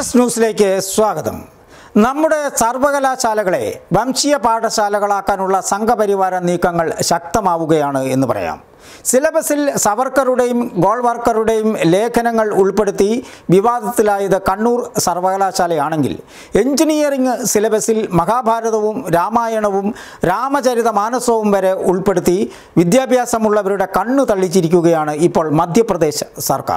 latest ന്യൂസിലേക്ക് സ്വാഗതം നമ്മുടെ സർവകലാശാലകളെ വംശീയ പാഠശാലകളാക്കാനുള്ള സംഘപരിവാര നീക്കങ്ങൾ ശക്തമാവുകയാണ് എന്ന് പറയാം സിലബസിൽ സവർക്കറുടെയും ഗോൾവർക്കറുടെയും ലേഖനങ്ങൾ ഉൾപ്പെടുത്തി വിവാദത്തിലായത് കണ്ണൂർ സർവകലാശാലയാണെങ്കിൽ എഞ്ചിനീയറിംഗ് സിലബസിൽ മഹാഭാരതവും രാമായണവും രാമചരിതമാനസവും വരെ ഉൾപ്പെടുത്തി വിദ്യാഭ്യാസമുള്ളവരുടെ കണ്ണു തള്ളിച്ചിരിക്കുകയാണ് ഇപ്പോൾ മധ്യപ്രദേശ് സർക്കാർ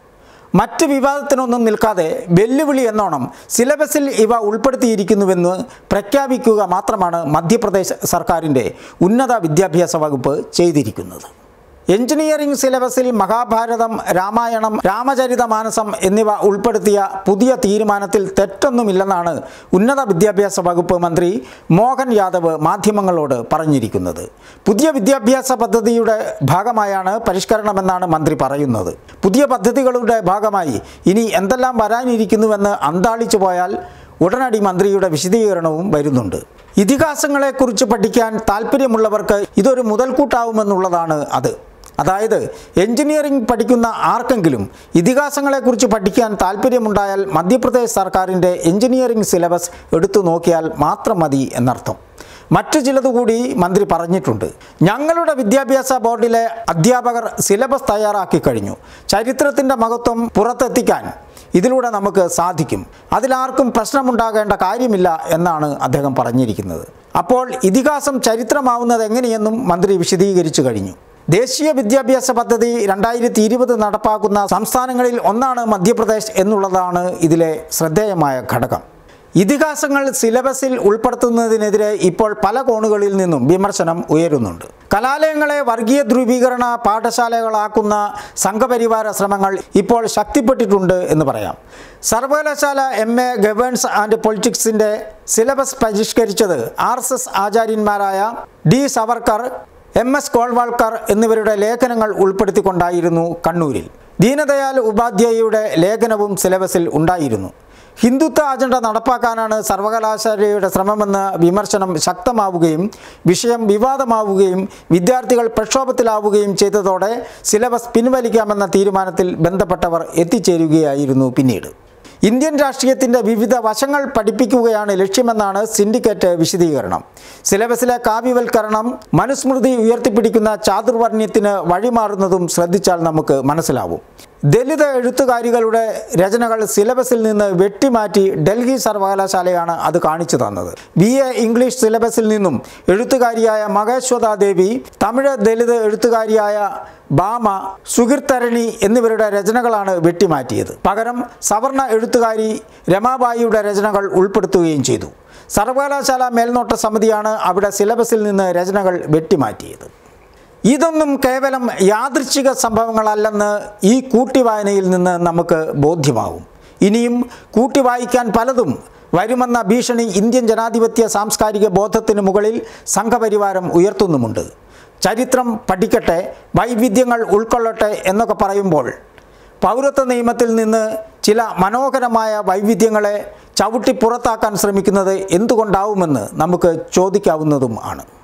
മറ്റ് വിവാദത്തിനൊന്നും നിൽക്കാതെ വെല്ലുവിളി എന്നോണം സിലബസിൽ ഇവ ഉൾപ്പെടുത്തിയിരിക്കുന്നുവെന്ന് പ്രഖ്യാപിക്കുക മാത്രമാണ് മധ്യപ്രദേശ് സർക്കാരിൻ്റെ ഉന്നത വിദ്യാഭ്യാസ വകുപ്പ് ചെയ്തിരിക്കുന്നത് എഞ്ചിനീയറിംഗ് സിലബസിൽ മഹാഭാരതം രാമായണം രാമചരിതമാനസം എന്നിവ ഉൾപ്പെടുത്തിയ പുതിയ തീരുമാനത്തിൽ തെറ്റൊന്നുമില്ലെന്നാണ് ഉന്നത വിദ്യാഭ്യാസ വകുപ്പ് മന്ത്രി മോഹൻ യാദവ് മാധ്യമങ്ങളോട് പറഞ്ഞിരിക്കുന്നത് പുതിയ വിദ്യാഭ്യാസ പദ്ധതിയുടെ ഭാഗമായാണ് പരിഷ്കരണമെന്നാണ് മന്ത്രി പറയുന്നത് പുതിയ പദ്ധതികളുടെ ഭാഗമായി ഇനി എന്തെല്ലാം വരാനിരിക്കുന്നുവെന്ന് അന്താളിച്ചു പോയാൽ ഉടനടി മന്ത്രിയുടെ വിശദീകരണവും വരുന്നുണ്ട് ഇതിഹാസങ്ങളെക്കുറിച്ച് പഠിക്കാൻ താല്പര്യമുള്ളവർക്ക് ഇതൊരു മുതൽക്കൂട്ടാവുമെന്നുള്ളതാണ് അത് അതായത് എഞ്ചിനീയറിംഗ് പഠിക്കുന്ന ആർക്കെങ്കിലും ഇതിഹാസങ്ങളെക്കുറിച്ച് പഠിക്കാൻ താല്പര്യമുണ്ടായാൽ മധ്യപ്രദേശ് സർക്കാരിൻ്റെ എഞ്ചിനീയറിംഗ് സിലബസ് എടുത്തു നോക്കിയാൽ മാത്രം മതി എന്നർത്ഥം മറ്റു ചിലതുകൂടി മന്ത്രി പറഞ്ഞിട്ടുണ്ട് ഞങ്ങളുടെ വിദ്യാഭ്യാസ ബോർഡിലെ അധ്യാപകർ സിലബസ് തയ്യാറാക്കി കഴിഞ്ഞു ചരിത്രത്തിൻ്റെ മഹത്വം പുറത്തെത്തിക്കാൻ ഇതിലൂടെ നമുക്ക് സാധിക്കും അതിലാർക്കും പ്രശ്നമുണ്ടാകേണ്ട കാര്യമില്ല എന്നാണ് അദ്ദേഹം പറഞ്ഞിരിക്കുന്നത് അപ്പോൾ ഇതിഹാസം ചരിത്രമാവുന്നത് എങ്ങനെയെന്നും മന്ത്രി വിശദീകരിച്ചു കഴിഞ്ഞു ദേശീയ വിദ്യാഭ്യാസ പദ്ധതി രണ്ടായിരത്തി ഇരുപത് നടപ്പാക്കുന്ന സംസ്ഥാനങ്ങളിൽ ഒന്നാണ് മധ്യപ്രദേശ് എന്നുള്ളതാണ് ഇതിലെ ശ്രദ്ധേയമായ ഘടകം ഇതിഹാസങ്ങൾ സിലബസിൽ ഉൾപ്പെടുത്തുന്നതിനെതിരെ ഇപ്പോൾ പല കോണുകളിൽ നിന്നും വിമർശനം ഉയരുന്നുണ്ട് കലാലയങ്ങളെ വർഗീയ ധ്രുവീകരണ പാഠശാലകളാക്കുന്ന സംഘപരിവാര ശ്രമങ്ങൾ ഇപ്പോൾ ശക്തിപ്പെട്ടിട്ടുണ്ട് എന്ന് പറയാം സർവകലാശാല എം എ ഗവേൺസ് ആൻഡ് പൊളിറ്റിക്സിൻ്റെ സിലബസ് പരിഷ്കരിച്ചത് ആർ എസ് എസ് ആചാര്യന്മാരായ D Savarkar M S Golwalkar എന്നിവരുടെ ലേഖനങ്ങൾ ഉൾപ്പെടുത്തിക്കൊണ്ടായിരുന്നു കണ്ണൂരിൽ ദീനദയാൽ ഉപാധ്യായയുടെ ലേഖനവും സിലബസിൽ ഉണ്ടായിരുന്നു ഹിന്ദുത്വ അജണ്ട നടപ്പാക്കാനാണ് സർവകലാശാലയുടെ ശ്രമമെന്ന വിമർശനം ശക്തമാവുകയും വിഷയം വിവാദമാവുകയും വിദ്യാർത്ഥികൾ പ്രക്ഷോഭത്തിലാവുകയും ചെയ്തതോടെ സിലബസ് പിൻവലിക്കാമെന്ന തീരുമാനത്തിൽ ബന്ധപ്പെട്ടവർ എത്തിച്ചേരുകയായിരുന്നു പിന്നീട് ഇന്ത്യൻ രാഷ്ട്രീയത്തിൻ്റെ വിവിധ വശങ്ങൾ പഠിപ്പിക്കുകയാണ് ലക്ഷ്യമെന്നാണ് സിൻഡിക്കേറ്റ് വിശദീകരണം സിലബസിലെ കാവ്യവൽക്കരണം മനുസ്മൃതി ഉയർത്തിപ്പിടിക്കുന്ന ചാതുർവർണ്ണ്യത്തിന് വഴിമാറുന്നതും ശ്രദ്ധിച്ചാൽ നമുക്ക് മനസ്സിലാവും ദലിത് എഴുത്തുകാരികളുടെ രചനകൾ സിലബസിൽ നിന്ന് വെട്ടിമാറ്റി ഡൽഹി സർവകലാശാലയാണ് അത് കാണിച്ചു തന്നത് ബി എ ഇംഗ്ലീഷ് സിലബസിൽ നിന്നും എഴുത്തുകാരിയായ മഹേശ്വത ദേവി തമിഴ് ദലിത് എഴുത്തുകാരിയായ ബാമ സുഗിർത്തരണി എന്നിവരുടെ രചനകളാണ് വെട്ടിമാറ്റിയത് പകരം സവർണ എഴുത്തുകാരി രമാബായിയുടെ രചനകൾ ഉൾപ്പെടുത്തുകയും ചെയ്തു സർവകലാശാല മേൽനോട്ട സമിതിയാണ് അവിടെ സിലബസിൽ നിന്ന് രചനകൾ വെട്ടിമാറ്റിയത് ഇതൊന്നും കേവലം യാദൃച്ഛിക സംഭവങ്ങളല്ലെന്ന് ഈ കൂട്ടിവായനയിൽ നിന്ന് നമുക്ക് ബോധ്യമാവും ഇനിയും കൂട്ടിവായിക്കാൻ പലതും വരുമെന്ന ഭീഷണി ഇന്ത്യൻ ജനാധിപത്യ സാംസ്കാരിക ബോധത്തിന് മുകളിൽ സംഘപരിവാരം ഉയർത്തുന്നുമുണ്ട് ചരിത്രം പഠിക്കട്ടെ വൈവിധ്യങ്ങൾ ഉൾക്കൊള്ളട്ടെ എന്നൊക്കെ പറയുമ്പോൾ പൗരത്വ നിയമത്തിൽ നിന്ന് ചില മനോഹരമായ വൈവിധ്യങ്ങളെ ചവിട്ടി പുറത്താക്കാൻ ശ്രമിക്കുന്നത് എന്തുകൊണ്ടാവുമെന്ന് നമുക്ക് ചോദിക്കാവുന്നതും ആണ്